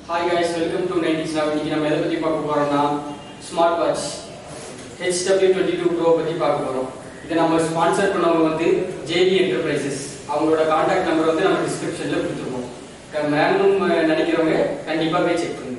Hi guys welcome to nineties நான் இன்னைக்கு நம்ம எதை பற்றி பார்க்க போகிறோம்னா smart watch HW twenty two pro பற்றி பார்க்க போகிறோம் இதை நம்ம ஸ்பான்சர் பண்ணவங்க வந்து ஜேபி என்டர்பிரைசஸ் அவங்களோட காண்டாக்ட் நம்பர் வந்து நம்ம டிஸ்கிரிப்ஷனில் கொடுத்துருக்கோம் வேணும் நினைக்கிறவங்க கண்டிப்பாக போய் செக் பண்ணுங்க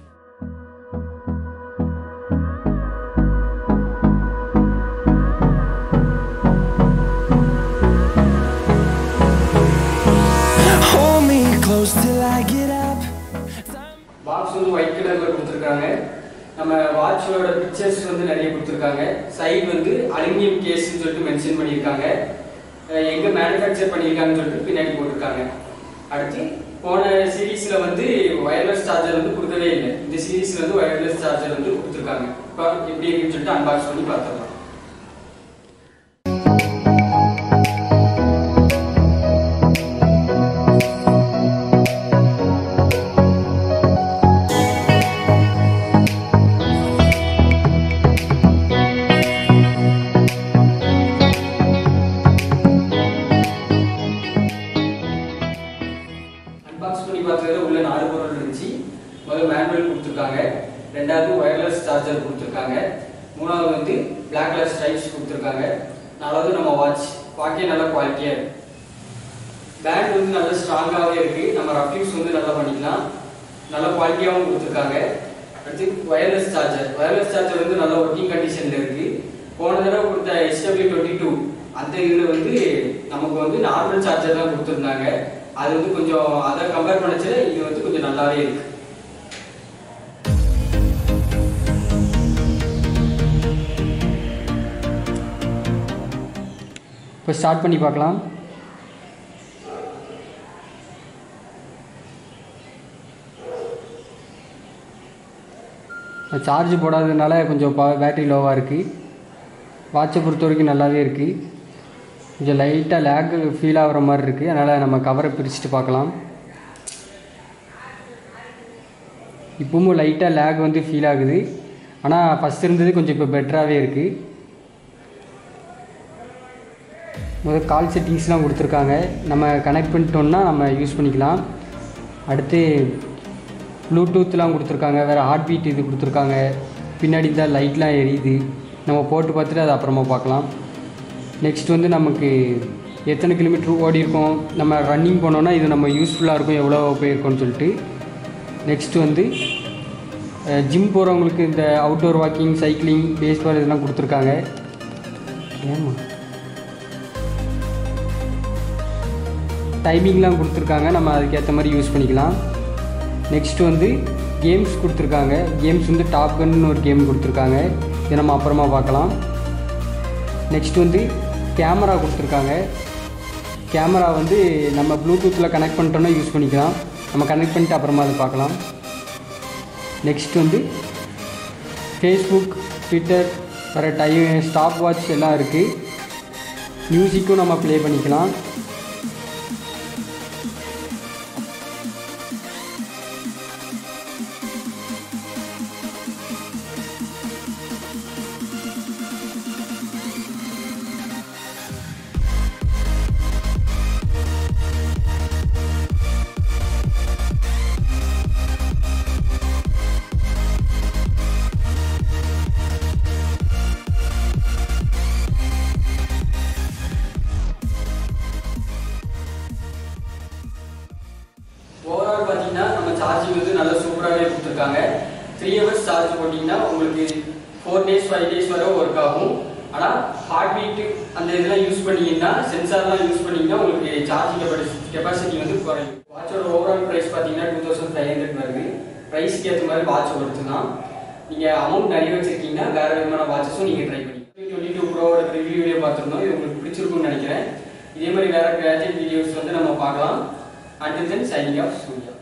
Hold me close till I get up. Box வந்து ஒயிட் கலர்ல கொடுத்துருக்காங்க நம்ம வாட்சோட பிக்சர்ஸ் வந்து நிறைய கொடுத்துருக்காங்க சைடு வந்து அலுமினியம் கேஸ்ன்னு சொல்லிட்டு மென்ஷன் பண்ணியிருக்காங்க அஹ் எங்க மேனுஃபேக்சர் பண்ணியிருக்காங்கன்னு சொல்லிட்டு பின்னாடி போட்டிருக்காங்க அடுத்து போன சீரீஸ்ல வந்து ஒயர்லெஸ் சார்ஜர் வந்து கொடுக்கவே இல்லை இந்த சீரீஸ்ல வந்து ஒயர்லெஸ் சார்ஜர் வந்து கொடுத்துருக்காங்க இப்போ எப்படி இருக்குன்னு சொல்லிட்டு அன்பாக்ஸ் பண்ணி பார்த்துடலாம் அன்பாக்ஸ் பண்ணி பார்த்ததுல உள்ள நாலு பொருள் இருந்துச்சு முதல்ல மேனுவல் கொடுத்துருக்காங்க ரெண்டாவது ஒயர்லெஸ் சார்ஜர் கொடுத்துருக்காங்க மூணாவது வந்து பிளாக் கலர் ஸ்ட்ரைப்ஸ் கொடுத்துருக்காங்க நாலாவது நம்ம வாட்ச் வாக்கே நல்ல குவாலிட்டியாக இருக்கு பேண்ட் வந்து நல்ல ஸ்ட்ராங்காகவே இருக்கு நம்ம ரஃப் யூஸ் வந்து நல்லா பண்ணிக்கலாம் நல்ல குவாலிட்டியாகவும் கொடுத்துருக்காங்க அடுத்து ஒயர்லெஸ் சார்ஜர் ஒயர்லெஸ் சார்ஜர் வந்து நல்ல ஒர்க்கிங் கண்டிஷனில் இருக்கு போன தடவை கொடுத்த எஸ்டபிள்யூ டுவெண்ட்டி டூ அந்த இதில் வந்து நமக்கு வந்து நார்மல் சார்ஜர் தான் கொடுத்துருந்தாங்க அது வந்து கொஞ்சம் அதை கம்பேர் பண்ணச்சுல இது வந்து கொஞ்சம் நல்லாவே இருக்கு இப்போ ஸ்டார்ட் பண்ணி பார்க்கலாம் சார்ஜ் போடாததுனால கொஞ்சம் பேட்டரி லோவாக இருக்குது வாட்சை பொறுத்த வரைக்கும் நல்லாவே இருக்குது கொஞ்சம் லைட்டாக லேக் ஃபீல் ஆகிற மாதிரி இருக்குது அதனால் நம்ம கவரை பிரிச்சுட்டு பார்க்கலாம் இப்பவும் லைட்டாக லேக் வந்து ஃபீல் ஆகுது ஆனால் ஃபஸ்ட் இருந்தது கொஞ்சம் இப்போ பெட்டராகவே இருக்குது முதல் கால் செட்டிங்ஸ்லாம் கொடுத்துருக்காங்க நம்ம கனெக்ட் பண்ணிட்டோம்னா நம்ம யூஸ் பண்ணிக்கலாம் அடுத்து ப்ளூடூத்லாம் கொடுத்துருக்காங்க வேறு ஹார்ட் பீட் இது கொடுத்துருக்காங்க பின்னாடி தான் லைட்லாம் எரியுது நம்ம போட்டு பார்த்துட்டு அது அப்புறமா பார்க்கலாம் நெக்ஸ்ட் வந்து நமக்கு எத்தனை கிலோமீட்டர் ஓடி இருக்கோம் நம்ம ரன்னிங் போனோன்னா இது நம்ம யூஸ்ஃபுல்லாக இருக்கும் எவ்வளோ போயிருக்கோம்னு சொல்லிட்டு நெக்ஸ்ட் வந்து ஜிம் போகிறவங்களுக்கு இந்த அவுட்டோர் வாக்கிங் சைக்கிளிங் பேஸ்பால் இதெல்லாம் கொடுத்துருக்காங்க ஏமா டைமிங்லாம் கொடுத்துருக்காங்க நம்ம அதுக்கேற்ற மாதிரி யூஸ் பண்ணிக்கலாம் நெக்ஸ்ட் வந்து கேம்ஸ் கொடுத்துருக்காங்க கேம்ஸ் வந்து டாப் கன்னு ஒரு கேம் கொடுத்துருக்காங்க இதை நம்ம அப்புறமா பார்க்கலாம் நெக்ஸ்ட் வந்து கேமரா கொடுத்துருக்காங்க கேமரா வந்து நம்ம ப்ளூடூத்தில் கனெக்ட் பண்ணிட்டோம்னா யூஸ் பண்ணிக்கலாம் நம்ம கனெக்ட் பண்ணிட்டு அப்புறமா அதை பார்க்கலாம் நெக்ஸ்ட் வந்து ஃபேஸ்புக் ட்விட்டர் வேறு டைம் ஸ்டாப் வாட்ச் எல்லாம் இருக்குது மியூசிக்கும் நம்ம ப்ளே பண்ணிக்கலாம் ஓவரால் பார்த்தீங்கன்னா நம்ம சார்ஜிங் வந்து நல்லா சூப்பராகவே கொடுத்துருக்காங்க த்ரீ ஹவர்ஸ் சார்ஜ் போட்டிங்கன்னா உங்களுக்கு ஃபோர் டேஸ் ஃபைவ் டேஸ் வரை ஒர்க் ஆகும் ஆனால் ஹார்ட் பீட்டு அந்த இதெல்லாம் யூஸ் பண்ணீங்கன்னா சென்சார்லாம் யூஸ் பண்ணீங்கன்னா உங்களுக்கு சார்ஜிங் கெப்பாசிட்டி வந்து குறையும் வாட்சோட ஓவரால் ப்ரைஸ் பார்த்தீங்கன்னா டூ தௌசண்ட் ஃபைவ் ஹண்ட்ரட் வருது ப்ரைஸ்க்கு ஏற்ற மாதிரி வாட்ச் ஒர்த்து தான் நீங்கள் அமௌண்ட் நிறைய வச்சிருக்கீங்கன்னா வேறு விதமான வாட்சஸும் நீங்கள் ட்ரை பண்ணி டுவெண்ட்டி டூ ப்ரோவோட ரிவ்யூ வீடியோ பார்த்துருந்தோம் இது உங்களுக்கு பிடிச்சிருக்கும்னு நினைக்கிறேன் இதே மாதிரி வேறு கேஜெட் வீடியோஸ் வந்து நம்ம பார்க்கலாம் Until then, signing off, Surya.